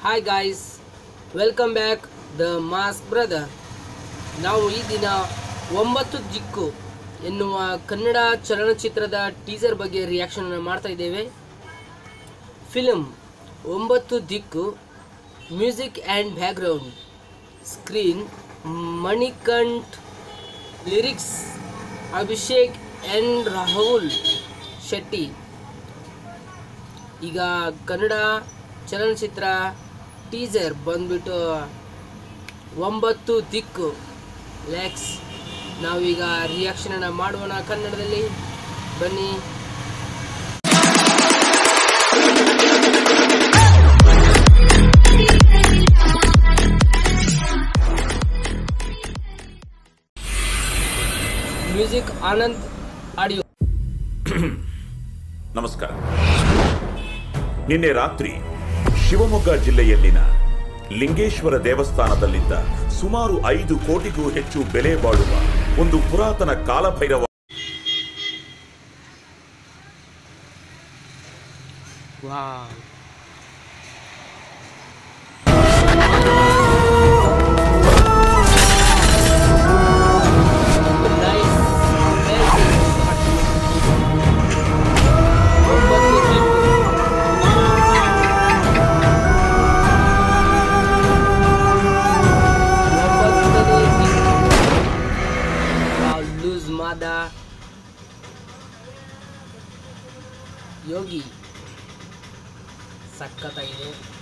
hi guys welcome back the mass brother ನಾವು ಈ ದಿನ ಒಂಬತ್ತು ದಿಕ್ಕು ಎನ್ನುವ ಕನ್ನಡ ಚಲನಚಿತ್ರದ ಟೀಸರ್ ಬಗ್ಗೆ ರಿಯಾಕ್ಷನ್ ಮಾಡ್ತಾ ಇದ್ದೇವೆ ಫಿಲಮ್ ಒಂಬತ್ತು ದಿಕ್ಕು music and background screen Manikanth lyrics Abhishek and Rahul Shetty ಈಗ ಕನ್ನಡ ಚಲನಚಿತ್ರ ಟೀಸರ್ ಬಂದ್ಬಿಟ್ಟು ಒಂಬತ್ತು ದಿಕ್ಕು ಲೆಕ್ಸ್ ನಾವೀಗ ರಿಯಾಕ್ಷನನ್ನು ಮಾಡೋಣ ಕನ್ನಡದಲ್ಲಿ ಬನ್ನಿ ಮ್ಯೂಸಿಕ್ ಆನಂದ್ ಆಡಿಯೋ ನಮಸ್ಕಾರ ನಿನ್ನೆ ರಾತ್ರಿ ಶಿವಮೊಗ್ಗ ಜಿಲ್ಲೆಯಲ್ಲಿನ ಲಿಂಗೇಶ್ವರ ದೇವಸ್ಥಾನದಲ್ಲಿದ್ದ ಸುಮಾರು ಐದು ಕೋಟಿಗೂ ಹೆಚ್ಚು ಬೆಲೆ ಬಾಳುವ ಒಂದು ಪುರಾತನ ಕಾಲಭೈರವ ವಾವ್ ನೈಸ್ ಒಂಬತ್ತು ದಿಕ್ಕು ಒಂಬತ್ತನೇ ದಿಕ್ಕು ವಾವ್ ಲೂಸ್ ಮಾದ ಯೋಗಿ ಸಖತ್ತಾಗಿದೆ